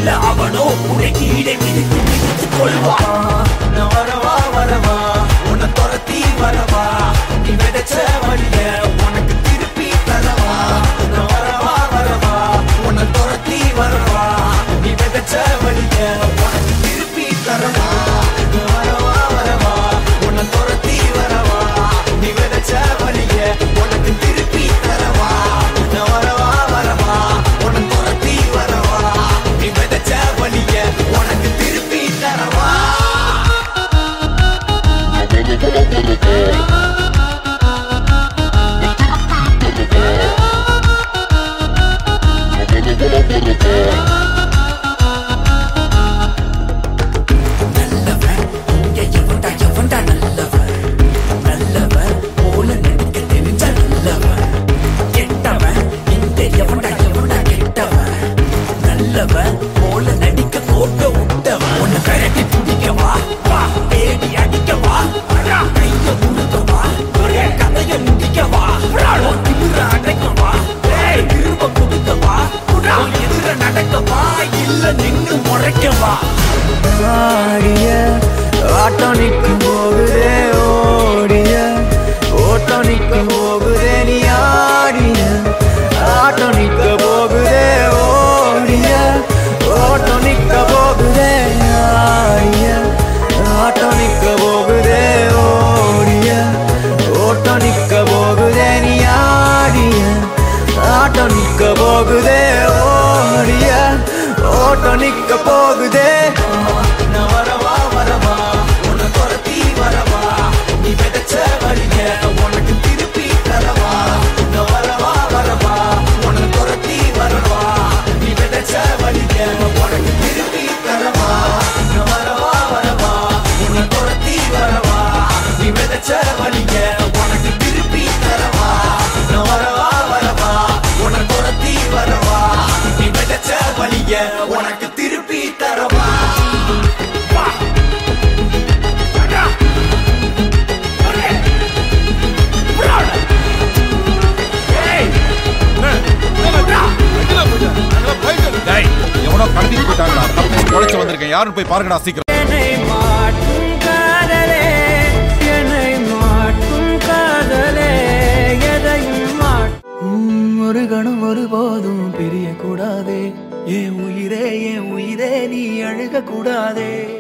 இல்ல அவனோ உன்னை கீழே மிதித்து மிதித்து கொள்வான் நான் வரவா வரவா உன்னை துரத்தி வரவா நீ விதைச்ச வழிய உனக்கு திருப்பி தரவா நான் வரவா வரவா உன்னை துரத்தி வரவா நீ விதைச்ச வழிய உனக்கு திருப்பி தரவா நான் வரவா வரவா உன்னை துரத்தி வரவா நீ விதைச்ச வழிய உனக்கு திருப்பி தரவா நான் வரவா வரவா உன்னை துரத்தி வரவா நீ விதைச்ச வழிய உனக்கு திருப்பி தரவா நல்லவன் இங்க எவன்டா எவன்டா நல்லவன் நல்லவன் போல நடிக்க தெரிஞ்ச நல்லவன் கெட்டவன் இங்க எவன்டா எவன்டா கெட்டவன் நல்லவன் போல நடிக்க கோட்ட விட்டவன் உன்னை விரட்டி பிடிக்கவா வா தேடி அடிக்கவா வரா கைய முழுக்கவா ஒரே கதைய முடிக்கவா உன் திமிர அடைக்கவா ஏய், திரும்ப கொடுக்கவா உன் எதிர நடக்கவா இல்ல நின்னு முறைக்கவா ஆடிய ஆட்டம் நிற்கும் போகுதே ஓடிய ஓட்டம் நிற்கும் போகுதே நீ ஆடிய ஆட்டம் நிற்க போகுதே ஓடிய ஓட்டம் நிற்க போகுதே ஆடிய ஆட்டம் நிற்க போகுதே ஓடிய ஓட்டம் நிற்க போகுதே நீ ஆடிய ஆட்டம் நிற்க போகுதே ஓடிய ஓட்டம் நிற்க போகுதே நான் வரவா வரவா உன்னை துரத்தி வரவா நீ விதைச்ச வழிய உனக்கு திருப்பி தரவா நான் வரவா வரவா உன்னை துரத்தி வரவா நீ விதைச்ச வழிய உனக்கு திருப்பி தரவா நான் வரவா வரவா உன்னை துரத்தி வரவா நீ விதைச்ச வழிய உனக்கு திருப்பி தரவா நான் வரவா வரவா உன்னை துரத்தி வரவா நீ விதைச்ச வழிய உனக்கு திருப்பி தரவா வா வரா ஒரே புறாட ஏய் டேய் எவனோ கடத்திட்டு போயிட்டாங்கடா தப்பி குழைச்சு வந்திருக்கேன் யாரும் போய் பாருங்கடா சீக்கிரம் என்னை மாற்றும் காதலே என்னை மாற்றும் காதலே எதையும் மாற்றும் ஒரு கணம் ஒருபோதும் பிரிய கூடாதே என் உயிரே என் உயிரே நீ அழுக கூடாதே